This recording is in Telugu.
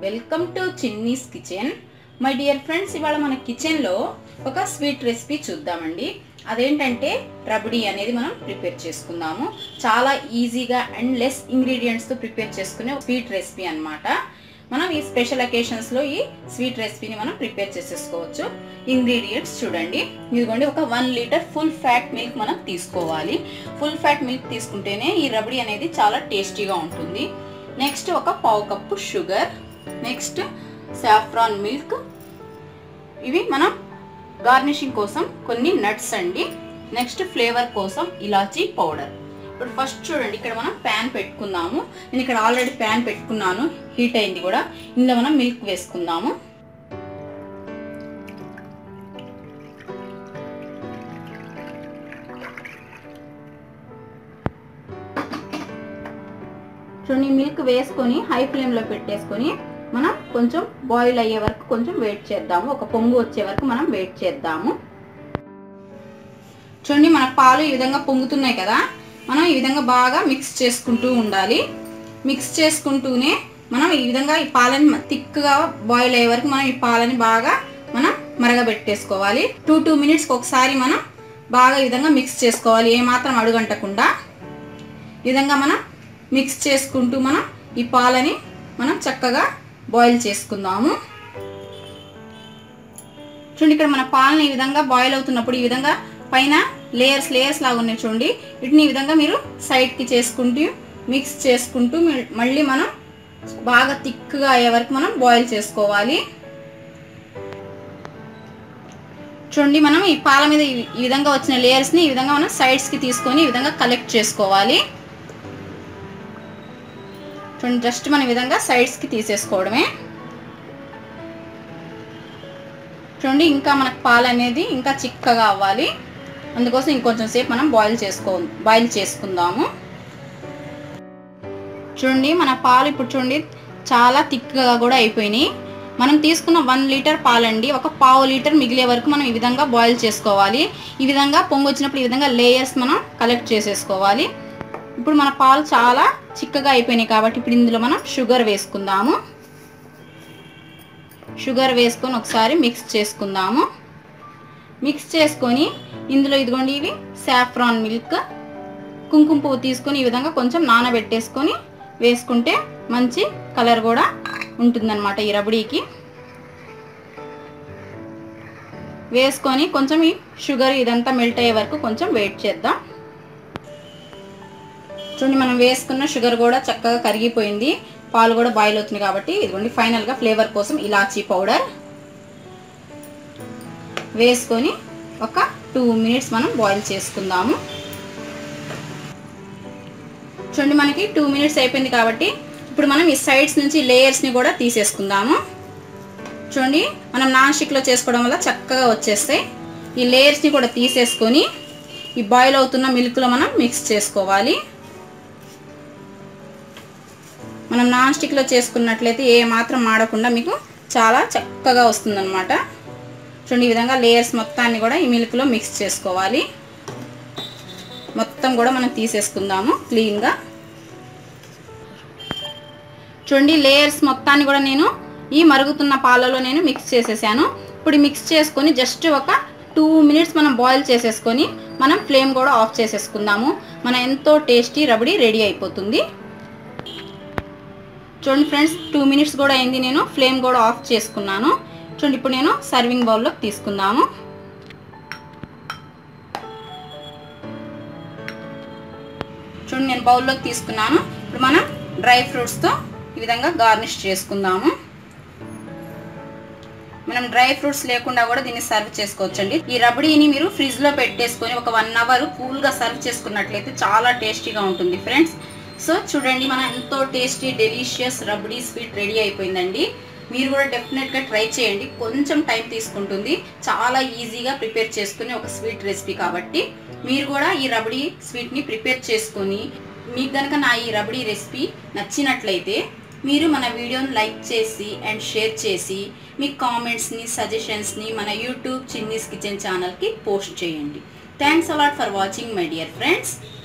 welcome to Chinni's kitchen my dear friends ఇవాళ మన కిచెన్లో ఒక స్వీట్ రెసిపీ చూద్దామండి అదేంటంటే రబడీ అనేది మనం ప్రిపేర్ చేసుకుందాము చాలా ఈజీగా అండ్ లెస్ ఇంగ్రీడియంట్స్తో ప్రిపేర్ చేసుకునే స్వీట్ రెసిపీ అన్నమాట మనం ఈ స్పెషల్ అకేషన్స్లో ఈ స్వీట్ రెసిపీని మనం ప్రిపేర్ చేసేసుకోవచ్చు ఇంగ్రీడియంట్స్ చూడండి ఇదిగోండి ఒక one litre full fat milk మనం తీసుకోవాలి ఫుల్ ఫ్యాట్ మిల్క్ తీసుకుంటేనే ఈ రబడీ అనేది చాలా టేస్టీగా ఉంటుంది నెక్స్ట్ ఒక పావు cup sugar next saffron milk ఇవి మనం గార్నిషింగ్ కోసం కొన్ని నట్స్ అండి నెక్స్ట్ ఫ్లేవర్ కోసం ఇలాచీ పౌడర్ ఇప్పుడు ఫస్ట్ చూడండి ఇక్కడ మనం ప్యాన్ పెట్టుకుందాము నేను ఇక్కడ ఆల్రెడీ ప్యాన్ పెట్టుకున్నాను హీట్ అయింది కూడా ఇందులో మనం మిల్క్ వేసుకుందాము చూడండి మిల్క్ వేసుకొని హై ఫ్లేమ్లో పెట్టేసుకొని మనం కొంచెం బాయిల్ అయ్యే వరకు కొంచెం వెయిట్ చేద్దాము ఒక పొంగు వచ్చే వరకు మనం వెయిట్ చేద్దాము చూడండి మన పాలు ఈ విధంగా పొంగుతున్నాయి కదా మనం ఈ విధంగా బాగా మిక్స్ చేసుకుంటూ ఉండాలి మిక్స్ చేసుకుంటూనే మనం ఈ విధంగా ఈ పాలని థిక్గా బాయిల్ అయ్యే వరకు మనం ఈ పాలని బాగా మనం మరగబెట్టేసుకోవాలి టూ టూ మినిట్స్కి ఒకసారి మనం బాగా ఈ విధంగా మిక్స్ చేసుకోవాలి ఏమాత్రం అడుగంటకుండా ఈ విధంగా మనం మిక్స్ చేసుకుంటూ మనం ఈ పాలని మనం చక్కగా బాయిల్ చేసుకుందాము చూడండి ఇక్కడ మన పాలని ఈ విధంగా బాయిల్ అవుతున్నప్పుడు ఈ విధంగా పైన లేయర్స్ లేయర్స్ లాగా ఉన్నాయి చూడండి వీటిని ఈ విధంగా మీరు సైడ్కి చేసుకుంటూ మిక్స్ చేసుకుంటూ మళ్ళీ మనం బాగా థిక్గా అయ్యే వరకు మనం బాయిల్ చేసుకోవాలి చూడండి మనం ఈ పాల మీద ఈ విధంగా వచ్చిన లేయర్స్ని ఈ విధంగా మనం సైడ్స్కి తీసుకొని ఈ విధంగా కలెక్ట్ చేసుకోవాలి చూడండి జస్ట్ మన విధంగా సైడ్స్కి తీసేసుకోవడమే చూడండి ఇంకా మనకు పాలు అనేది ఇంకా చిక్కగా అవ్వాలి అందుకోసం ఇంకొంచెం సేపు మనం బాయిల్ చేసుకో బాయిల్ చేసుకుందాము చూడండి మన పాలు ఇప్పుడు చూడండి చాలా థిక్గా కూడా అయిపోయినాయి మనం తీసుకున్న వన్ లీటర్ పాలండి ఒక పావు లీటర్ మిగిలే వరకు మనం ఈ విధంగా బాయిల్ చేసుకోవాలి ఈ విధంగా పొంగు వచ్చినప్పుడు ఈ విధంగా లేయర్స్ మనం కలెక్ట్ చేసేసుకోవాలి ఇప్పుడు మన పాలు చాలా చిక్కగా అయిపోయినాయి కాబట్టి ఇప్పుడు ఇందులో మనం షుగర్ వేసుకుందాము షుగర్ వేసుకొని ఒకసారి మిక్స్ చేసుకుందాము మిక్స్ చేసుకొని ఇందులో ఇదిగోండి ఇవి సాఫ్రాన్ మిల్క్ కుంకుమ పువ్వు తీసుకొని ఈ విధంగా కొంచెం నానబెట్టేసుకొని వేసుకుంటే మంచి కలర్ కూడా ఉంటుందన్నమాట ఈ రబడీకి వేసుకొని కొంచెం ఈ షుగర్ ఇదంతా మెల్ట్ అయ్యే వరకు కొంచెం వెయిట్ చేద్దాం చూడండి మనం వేసుకున్న షుగర్ కూడా చక్కగా కరిగిపోయింది పాలు కూడా బాయిల్ అవుతుంది కాబట్టి ఇదిగోండి ఫైనల్గా ఫ్లేవర్ కోసం ఇలాచీ పౌడర్ వేసుకొని ఒక టూ మినిట్స్ మనం బాయిల్ చేసుకుందాము చూడండి మనకి టూ మినిట్స్ అయిపోయింది కాబట్టి ఇప్పుడు మనం ఈ సైడ్స్ నుంచి లేయర్స్ని కూడా తీసేసుకుందాము చూడండి మనం నాన్ స్టిక్లో చేసుకోవడం వల్ల చక్కగా వచ్చేస్తాయి ఈ లేయర్స్ని కూడా తీసేసుకొని ఈ బాయిల్ అవుతున్న మిల్క్లో మనం మిక్స్ చేసుకోవాలి మనం నాన్ స్టిక్లో చేసుకున్నట్లయితే ఏ మాత్రం మాడకుండా మీకు చాలా చక్కగా వస్తుందన్నమాట చూడండి ఈ విధంగా లేయర్స్ మొత్తాన్ని కూడా ఈ మిల్క్లో మిక్స్ చేసుకోవాలి మొత్తం కూడా మనం తీసేసుకుందాము క్లీన్గా చూడండి లేయర్స్ మొత్తాన్ని కూడా నేను ఈ మరుగుతున్న పాలలో నేను మిక్స్ చేసేసాను ఇప్పుడు మిక్స్ చేసుకొని జస్ట్ ఒక టూ మినిట్స్ మనం బాయిల్ చేసేసుకొని మనం ఫ్లేమ్ కూడా ఆఫ్ చేసేసుకుందాము మన ఎంతో టేస్టీ రబడీ రెడీ అయిపోతుంది చూడండి ఫ్రెండ్స్ టూ మినిట్స్ కూడా అయింది నేను ఫ్లేమ్ కూడా ఆఫ్ చేసుకున్నాను చూడండి ఇప్పుడు నేను సర్వింగ్ బౌల్లోకి తీసుకుందాము చూడండి నేను బౌల్లోకి తీసుకున్నాను ఇప్పుడు మనం డ్రై ఫ్రూట్స్తో ఈ విధంగా గార్నిష్ చేసుకుందాము మనం డ్రై ఫ్రూట్స్ లేకుండా కూడా దీన్ని సర్వ్ చేసుకోవచ్చండి ఈ రబడీని మీరు ఫ్రిడ్జ్లో పెట్టేసుకొని ఒక వన్ అవర్ కూల్గా సర్వ్ చేసుకున్నట్లయితే చాలా టేస్టీగా ఉంటుంది ఫ్రెండ్స్ సో చూడండి మన ఎంతో tasty delicious rabri sweet ready అయిపోయిందండి మీరు కూడా డెఫినెట్గా ట్రై చేయండి కొంచెం టైం తీసుకుంటుంది చాలా ఈజీగా ప్రిపేర్ చేసుకునే ఒక స్వీట్ రెసిపీ కాబట్టి మీరు కూడా ఈ రబడీ స్వీట్ని ప్రిపేర్ చేసుకొని మీకు కనుక నా ఈ రబడీ రెసిపీ నచ్చినట్లయితే మీరు మన వీడియోని లైక్ చేసి అండ్ షేర్ చేసి మీ కామెంట్స్ని సజెషన్స్ని మన యూట్యూబ్ చిన్నీస్ కిచెన్ ఛానల్కి పోస్ట్ చేయండి thanks a lot for watching my dear friends